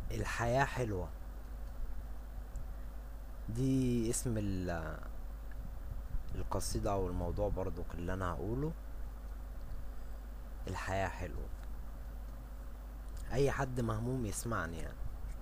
الحياة حلوة دي اسم ال- القصيدة او الموضوع برضو اللي انا هقوله الحياة حلوة اي حد مهموم يسمعني يعني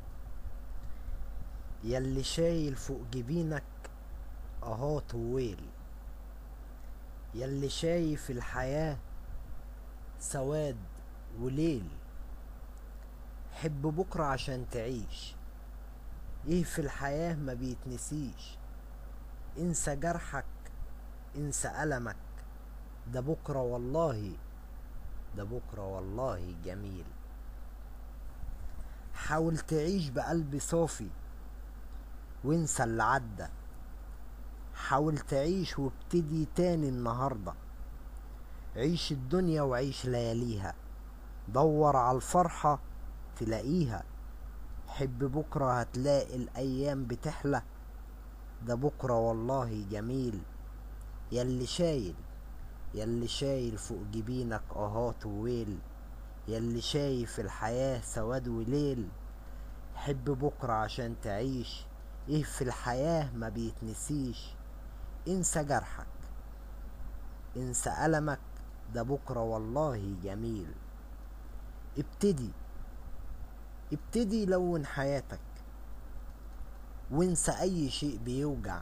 ياللي شايل فوق جبينك اهو طويل ياللي شايف الحياة سواد وليل حب بكرة عشان تعيش ايه في الحياة ما بيتنسيش انسى جرحك انسى ألمك ده بكرة والله ده بكرة والله جميل حاول تعيش بقلب صافي وانسى اللي عدى حاول تعيش وابتدي تاني النهاردة عيش الدنيا وعيش لياليها دور على الفرحة تلاقيها حب بكرة هتلاقي الأيام بتحلى ده بكرة والله جميل ياللي شايل ياللي شايل فوق جبينك اهات وويل ياللي شايف الحياة سواد وليل حب بكرة عشان تعيش ايه في الحياة ما بيتنسيش انسى جرحك انسى ألمك ده بكرة والله جميل ابتدي ابتدي لون حياتك وانسى اي شيء بيوجع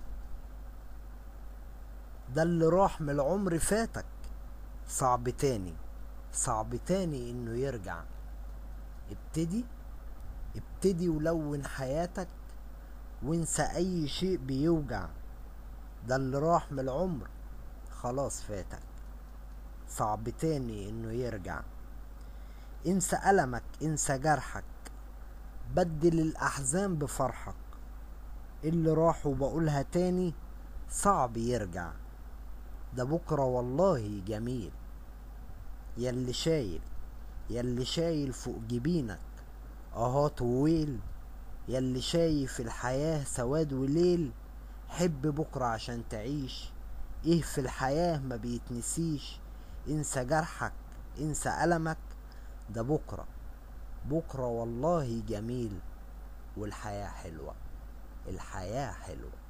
ده اللي راح من العمر فاتك صعب تاني صعب تاني انه يرجع ابتدي ابتدي ولون حياتك وانسى اي شيء بيوجع ده اللي راح من العمر خلاص فاتك صعب تاني انه يرجع انسى ألمك انسى جرحك بدل الأحزان بفرحك اللي راح وبقولها تاني صعب يرجع ده بكرة والله جميل ياللي شايل ياللي شايل فوق جبينك اهو طويل ياللي شايف الحياة سواد وليل حب بكرة عشان تعيش ايه في الحياة ما بيتنسيش انسى جرحك انسى ألمك ده بكرة بكرة والله جميل والحياة حلوة الحياة حلوة